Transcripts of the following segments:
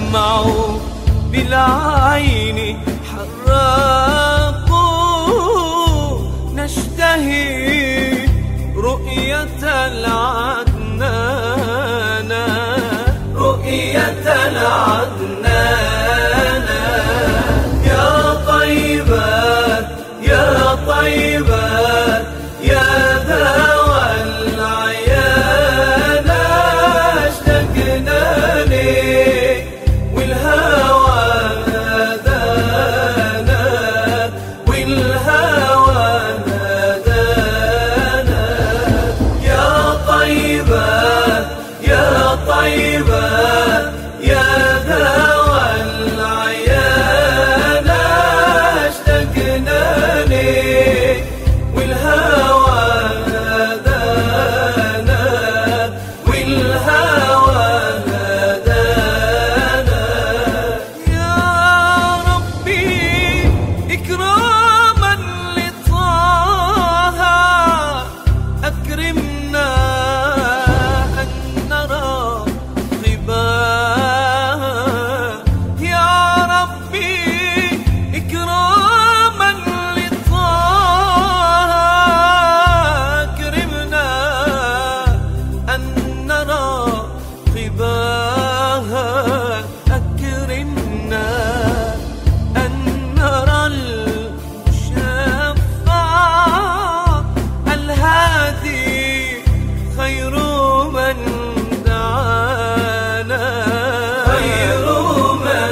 الدمع بالعين حراقوا نشتهي رؤية العدنان رؤية العدنان يا طيبات يا طيبات يا ذوى العيان اشتقنا لك والهوى نادانا والهوى نادانا يا طيبات يا طيبات يا ذوى العيان اشتقنا لك والهوى نادانا والهوى نادانا يا ربي إكراما لطه أكرمنا أن نرى ضباه يا ربي إكراما لطه أكرمنا أن نرى قباها أكرمنا أن نرى المشفع الهادي خير من دعانا خير من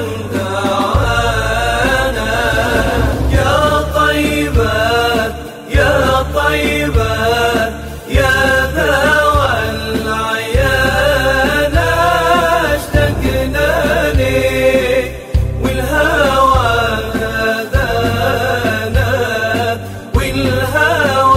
دعانا يا طيبات يا طيبات يا ذوى العيان اشتقنا لك والهوى نادانا والهوى